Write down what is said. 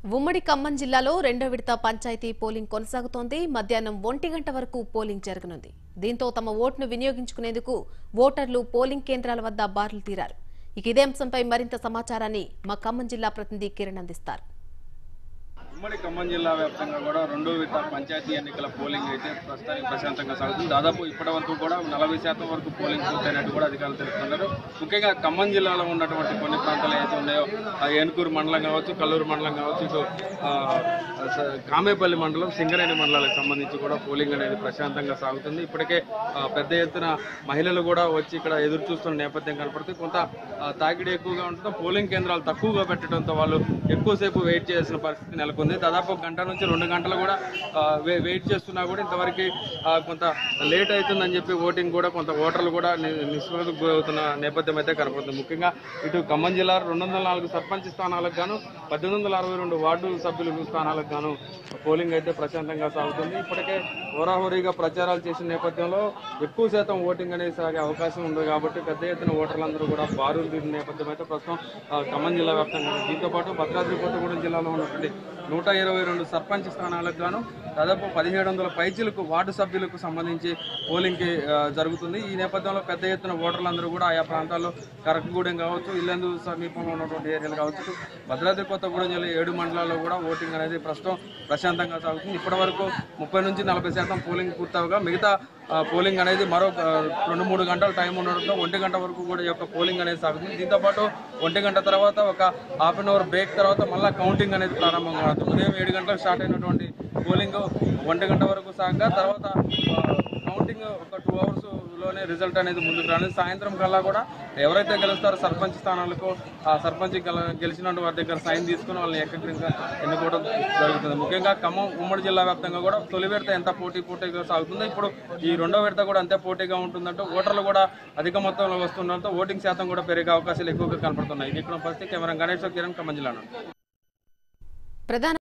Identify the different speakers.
Speaker 1: ఉమ్మడి ఖమ్మం జిల్లాలో రెండో విడత పంచాయతీ పోలింగ్ కొనసాగుతోంది మధ్యాహ్నం ఒంటి గంట వరకు పోలింగ్ జరగనుంది దీంతో తమ ఓటును వినియోగించుకునేందుకు ఓటర్లు పోలింగ్ కేంద్రాల వద్ద బారులు తీరారు ఇక ఇదే అంశంపై మరింత సమాచారాన్ని మా ఖమ్మం జిల్లా ప్రతినిధి కిరణ్ అందిస్తారు
Speaker 2: ఉమ్మడి ఖమ్మం జిల్లా వ్యాప్తంగా కూడా రెండో విడత పంచాయతీ ఎన్నికల పోలింగ్ అయితే ప్రస్తుతానికి ప్రశాంతంగా సాగుతుంది దాదాపు ఇప్పటి వరకు కూడా నలభై శాతం వరకు పోలింగ్ పూర్తయినట్టు కూడా అధికారులు తెలుపుతున్నారు ముఖ్యంగా ఖమ్మం జిల్లాలో ఉన్నటువంటి కొన్ని ప్రాంతాలు ఏదైతే ఉన్నాయో ఆ ఏనుకూరు మండలం కావచ్చు కల్లూరు మండలం కావచ్చు ఇటు ఆ, స- కామేపల్లి మండలం సింగరేణి మండలాలకు సంబంధించి కూడా పోలింగ్ అనేది ప్రశాంతంగా సాగుతుంది ఇప్పటికే ఆ, పెద్ద ఎత్తున మహిళలు కూడా వచ్చి ఇక్కడ ఎదురు చూస్తున్న నేపథ్యం కనపడుతుంది కొంత ఆ, తాకిడి ఎక్కువగా ఉండటంతో పోలింగ్ కేంద్రాలు తక్కువగా పెట్టడంతో వాళ్ళు ఎక్కువసేపు వెయిట్ చేయాల్సిన పరిస్థితి నెలకొంది దాదాపు ఒక గంట నుంచి రెండు గంటలు కూడా ఆ, వే- వెయిట్ చేస్తున్నా కూడా ఇంతవరకు ఆ, కొంత లేట్ అవుతుందని చెప్పి ఓటింగ్ కూడా కొంత ఓటర్లు కూడా ని- నిస్పృహకు గురవుతున్న నేపథ్యం అయితే కనపడుతుంది ముఖ్యంగా ఇటు ఖమ్మం జిల్లా రెండు వందల నాలుగు సర్పంచ్ స్థానాలకు గాను పద్దెనిమిది వందల అరవై రెండు వార్డు సభ్యుల స్థానాలకు గాను పోలింగ్ అయితే ప్రశాంతంగా సాగుతుంది ఇప్పటికే హోరాహోరీగా ప్రచారాలు చేసిన నేపథ్యంలో ఎక్కువ శాతం ఓటింగ్ అనేది సాగే అవకాశం ఉంది కాబట్టి పెద్ద ఎత్తున ఓటర్లందరూ కూడా బారులు తీరిన నేపథ్యం అయితే ప్రస్తుతం ఆ, ఖమ్మం జిల్లా వ్యాప్తంగా ఉంది. దీంతో పాటు భద్రాద్రి కొత్తగూడెం జిల్లాలో ఉన్నటువంటి నూట ఇరవై రెండు సర్పంచ్ స్థానాలకు గాను దాదాపు పదిహేడు వందల పైచీలకు వార్డు సభ్యులకు సంబంధించి పోలింగ్కి ఆ, జరుగుతుంది ఈ నేపథ్యంలో పెద్ద ఎత్తున ఓటర్లందరూ కూడా ఆయా ప్రాంతాల్లో కరకగూడెం కావచ్చు ఇల్లందు సమీపంలో ఉన్నటువంటి ఏరియాలు కావచ్చు ఇటు భద్రాద్రి కొత్తగూడెం జిల్లా ఏడు మండలాల్లో కూడా ఓటింగ్ అనేది ప్రస్తుతం ప్రశాంతంగా సాగుతుంది ఇప్పటి వరకు ముప్పై నుంచి నలభై శాతం పోలింగ్ పూర్తవగా మిగతా ఆ, పోలింగ్ అనేది మరో ఆ, రెండు మూడు గంటల టైం ఉండడంతో ఒంటి గంట వరకు కూడా ఈ యొక్క పోలింగ్ అనేది సాగుతుంది దీంతో పాటు ఒంటి గంట తర్వాత ఒక హాఫ్ అన్ అవర్ బ్రేక్ తర్వాత మళ్ళీ కౌంటింగ్ అనేది ప్రారంభం అవుతుంది ఉదయం ఏడు గంటలకు స్టార్ట్ అయినటువంటి పోలింగ్ ఒంటి గంట వరకు సాగా తర్వాత ఆ, కౌంటింగ్ ఒక టూ అవర్స్ లోనే రిజల్ట్ అనేది ముందుకు రాలేదు సాయంత్రం కల్లా కూడా ఎవరైతే గెలుస్తారో సర్పంచ్ స్థానాలకు ఆ సర్పంచ్ గెల- గెలిచిన వారి దగ్గర సైన్ తీసుకుని వాళ్ళని ఏకగ్రీవంగా ఎన్నుకోవడం జరుగుతుంది ముఖ్యంగా ఖమ్మం ఉమ్మడి జిల్లా వ్యాప్తంగా కూడా తొలి విడత ఎంత పోటీ పోటీగా సాగుతుందో ఇప్పుడు ఈ రెండో విడత కూడా అంతే పోటీగా ఉంటుందంటూ ఓటర్లు కూడా అధిక మొత్తంలో వస్తుండడంతో ఓటింగ్ శాతం కూడా పెరిగే అవకాశాలు ఎక్కువగా కనపడుతున్నాయి ఇది ఇక్కడ పరిస్థితి కెమెరా గణేష్ కిరణ్ ఖమ్మం జిల్లా నుండి.
Speaker 1: ప్రధాన